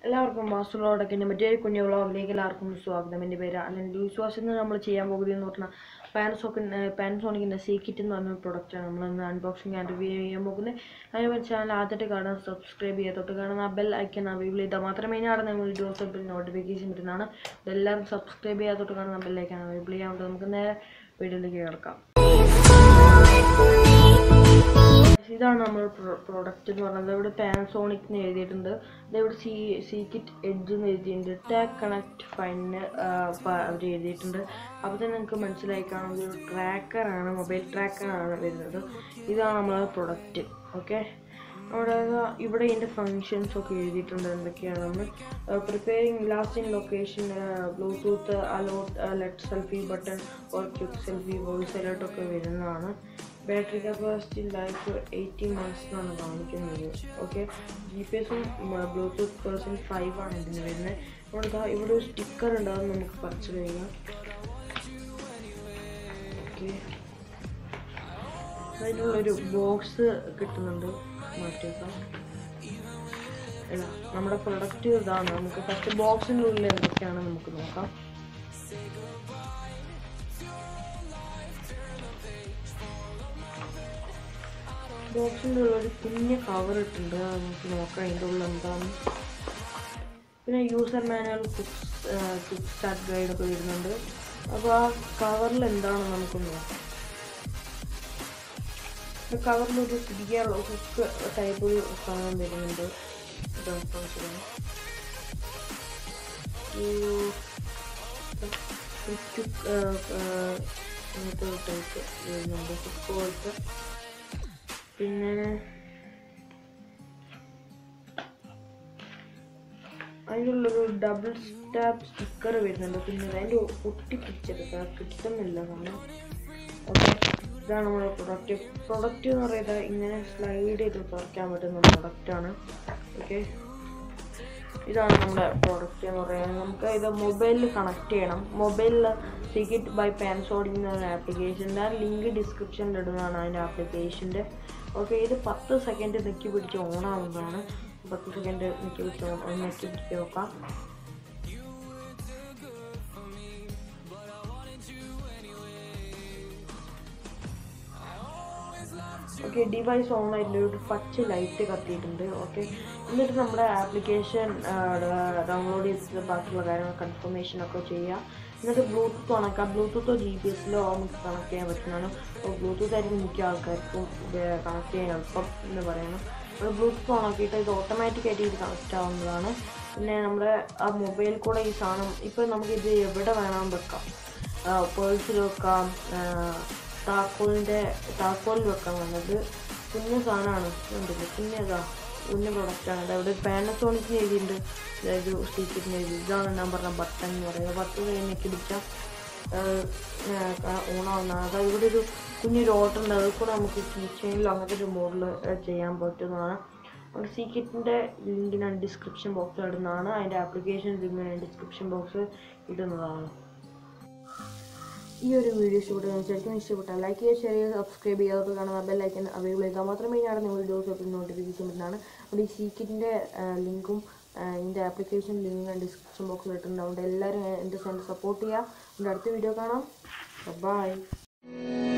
എല്ലാവർക്കും വാസുകളോടൊക്കെ എൻ്റെ മറ്റൊരു കുഞ്ഞു വ്ളോഗിലേക്ക് എല്ലാവർക്കും സ്വാഗതം എൻ്റെ പേര് അലൻ വിശ്വാസം എന്ന് നമ്മൾ ചെയ്യാൻ പോകുന്നതെന്ന് പറഞ്ഞാൽ പാനസോക്കിൻ്റെ പാനസോണിക്കിൻ്റെ സീക്കിറ്റ് എന്ന് പറഞ്ഞ പ്രൊഡക്റ്റാണ് നമ്മൾ ഇന്ന് അൺബോക്സിങ് ആൻഡ് റിവ്യൂ ചെയ്യാൻ പോകുന്നത് അതിന് ചാനൽ ആദ്യമായിട്ട് കാണാൻ സബ്സ്ക്രൈബ് ചെയ്യുക തൊട്ട് കാണുന്ന ആ ബെൽ ഐക്കൺ അവൈബിൾ ചെയ്താൽ മാത്രമേ ഞാൻ നമ്മൾ വീഡിയോസ് നോട്ടിഫിക്കേഷൻ വരുന്നതാണ് എല്ലാവരും സബ്സ്ക്രൈബ് ചെയ്യാതെ തൊട്ട് കാണുന്ന ബെൽ ഐക്കൺ അവൈബിൾ ചെയ്യാൻ നമുക്ക് നേരെ വീഡിയോയിലേക്ക് കിടക്കാം ഇതാണ് നമ്മൾ പ്രോഡക്റ്റ് എന്ന് പറയുന്നത് ഇവിടെ പാനസോണിക് എന്ന് എഴുതിയിട്ടുണ്ട് ഇവിടെ സി സീക്കിറ്റ് എഡ്ജ് എന്ന് എഴുതിയിട്ടുണ്ട് ടാക് കണക്ട് ഫൈനിന് അവർ എഴുതിയിട്ടുണ്ട് അപ്പോൾ തന്നെ നിങ്ങൾക്ക് മനസ്സിലായി കാണും ഇതൊരു ട്രാക്കറാണ് മൊബൈൽ ട്രാക്കറാണ് വരുന്നത് ഇതാണ് നമ്മളെ പ്രൊഡക്റ്റ് ഓക്കെ അവിടെ ഇവിടെ ഇതിൻ്റെ ഫങ്ഷൻസ് ഒക്കെ എഴുതിയിട്ടുണ്ട് എന്തൊക്കെയാണ് നമ്മൾ preparing last in location Bluetooth allot let selfie button or quick selfie voice alert ഒക്കെ വരുന്നതാണ് battery capacity life eighty months എന്നാണ് കാണിക്കുന്നത് ഓക്കെ ജി പി എസും ബ്ലൂടൂത്ത് പേഴ്സൺ ഫൈവ് ആണ് ഇതിന് വരുന്നത് ഇവിടെ ദാ ഇവിടെ ഒരു സ്റ്റിക്കർ ഉണ്ട് അത് നമുക്ക് പറിച്ചു കഴിയാം ഓക്കെ അതിനുള്ളൊരു ബോക്സ് കിട്ടുന്നുണ്ട് മാറ്റിയേക്കാം ഇതാ നമ്മുടെ പ്രൊഡക്റ്റ് ഇതാണ് നമുക്ക് ഫസ്റ്റ് ബോക്സിൻ്റെ ഉള്ളിൽ എന്തൊക്കെയാണ് നമുക്ക് നോക്കാം ബോക്സിൻ്റെ ഉള്ളിൽ ഒരു കുഞ്ഞ് കവർ ഇട്ടുണ്ട് അത് നമുക്ക് നോക്കാം അതിൻ്റെ ഉള്ളിൽ എന്താണ് പിന്നെ user manual quick quick start guide ഒക്കെ വരുന്നുണ്ട് അപ്പോൾ ആ കവറിൽ എന്താണെന്ന് നമുക്ക് നോക്കാം കവറിൽ ഒരു പിടിക്കാനുള്ള കുക്ക് ടൈപ്പ് ഒരു സാധനം വരുന്നുണ്ട് ഇതാണ് കാണിച്ചത്. ഒരു കുക്ക് അങ്ങനത്തെ ഒരു ടൈപ്പ് വരുന്നുണ്ട് കുക്ക് പോലത്തെ പിന്നെ അതിനുള്ളൊരു ഡബിൾ സ്റ്റാപ്പ് സ്റ്റിക്കർ വരുന്നുണ്ട് പിന്നെ അതിൻ്റെ ഒട്ടിപ്പിടിച്ചെടുക്കുക കിട്ടുന്നില്ല കാരണം ഓക്കെ ഇതാണ് നമ്മുടെ പ്രൊഡക്റ്റ് പ്രൊഡക്റ്റ് എന്ന് പറയുന്നത് ഇങ്ങനെ സ്ലൈഡ് ചെയ്ത് തുറക്കാൻ പറ്റുന്ന പ്രൊഡക്റ്റാണ് ഓക്കെ ഇതാണ് നമ്മുടെ പ്രോഡക്റ്റ് എന്ന് പറയുന്നത് നമുക്ക് ഇത് മൊബൈലിൽ കണക്ട് ചെയ്യണം മൊബൈലിൽ ടിക്കറ്റ് ബൈ പാൻസോഡിംഗ് എന്ന ആപ്ലിക്കേഷൻ ഞാൻ ലിങ്ക് ഡിസ്ക്രിപ്ഷനിൽ ഇടുന്നതാണ് അതിൻ്റെ ആപ്ലിക്കേഷൻ്റെ ഓക്കെ ഇത് പത്ത് സെക്കൻഡ് നെക്കി പിടിച്ച് ഓൺ ആവുന്നതാണ് പത്ത് സെക്കൻഡ് നെക്കി പിടിച്ച് ഓൺ നെക്കി പിടിച്ച് നോക്കാം ഓക്കെ ഡിവൈസ് ഓൺ ആയിട്ട് ഒരു പച്ച ലൈറ്റ് കത്തിയിട്ടുണ്ട് ഓക്കെ എന്നിട്ട് നമ്മുടെ ആപ്ലിക്കേഷൻ ഡൗൺലോഡ് ചെയ്തിട്ട് ബാക്കിയുള്ള കാര്യങ്ങൾ കൺഫർമേഷൻ ഒക്കെ ചെയ്യുക എന്നിട്ട് ബ്ലൂടൂത്ത് കണക്കാം ബ്ലൂടൂത്തോ ജി പി എസിലോ നമുക്ക് കണക്ട് ചെയ്യാൻ പറ്റുന്നതാണ് ബ്ലൂടൂത്ത് ആയിരിക്കും മിക്ക ആൾക്കാർക്കും കണക്ട് ചെയ്യാൻ എളുപ്പം എന്ന് പറയണം അത് ബ്ലൂടൂത്ത് ഓൺ ആക്കിയിട്ട് ഇത് ഓട്ടോമാറ്റിക് ആയിട്ട് ഇത് കണക്റ്റ് ആവുന്നതാണ് പിന്നെ നമ്മുടെ ആ മൊബൈൽ കൂടെ ഈ സാധനം ഇപ്പോൾ നമുക്കിത് എവിടെ വേണം വെക്കാം പേഴ്സിൽ വെക്കാം താക്കോലിൻ്റെ താക്കോലിൽ വെക്കാൻ വന്നത് കുഞ്ഞ സാധനമാണ് കണ്ടില്ലേ കുഞ്ഞതാ കുഞ്ഞ പ്രൊഡക്റ്റാണ് അവിടെ പാനസോണിക്കിന് എഴുതിയിട്ടുണ്ട് അതായത് സീക്രറ്റിന് എഴുതി ഇതാണ് ഞാൻ പറഞ്ഞ ബട്ടൺ എന്ന് പറയുന്നത് ബട്ടൺ കഴിഞ്ഞൊക്കെ പിടിച്ചാൽ ഓണാവുന്നതാണ് അതായത് ഇവിടെ ഒരു കുഞ്ഞൊരു ഓട്ടം ഉണ്ട് അതിൽ കൂടെ നമുക്ക് കീച്ചെയിനിലോ അങ്ങനത്തെ ഒരു മോഡൽ ചെയ്യാൻ പറ്റുന്നതാണ് നമ്മുടെ സീക്രറ്റിൻ്റെ ലിങ്ക് ഞാൻ ഡിസ്ക്രിപ്ഷൻ ബോക്സിൽ ഇടുന്നതാണ് അതിൻ്റെ ആപ്ലിക്കേഷൻ ലിങ്ക് ഞാൻ ഡിസ്ക്രിപ്ഷൻ ബോക്സിൽ ഇടുന്നതാണ് ഈ ഒരു വീഡിയോ ഇഷ്ടപ്പെട്ടു ശരിക്കും ഇഷ്ടപ്പെട്ടാൽ ലൈക്ക് ചെയ്യുക ഷെയർ ചെയ്യുക സബ്സ്ക്രൈബ് ചെയ്യാതെ കാണുന്ന ബെൽ ഐക്കൺ അവൈലബിൾ ചെയ്താൽ മാത്രമേ ഞാൻ നിങ്ങൾ വീഡിയോസ് ഒക്കെ നോട്ടിഫിക്കേഷൻ വരുന്നതാണ് അപ്പോൾ ഈ സീക്കിറ്റിൻ്റെ ലിങ്കും എൻ്റെ ആപ്ലിക്കേഷൻ ലിങ്ക് ഞാൻ ഡിസ്ക്രിപ്ഷൻ ബോക്സിൽ ഇട്ടിട്ടുണ്ട് അതുകൊണ്ട് എല്ലാവരും എൻ്റെ ചാനൽ സപ്പോർട്ട് ചെയ്യുക എൻ്റെ അടുത്ത വീഡിയോ കാണാം ബൈ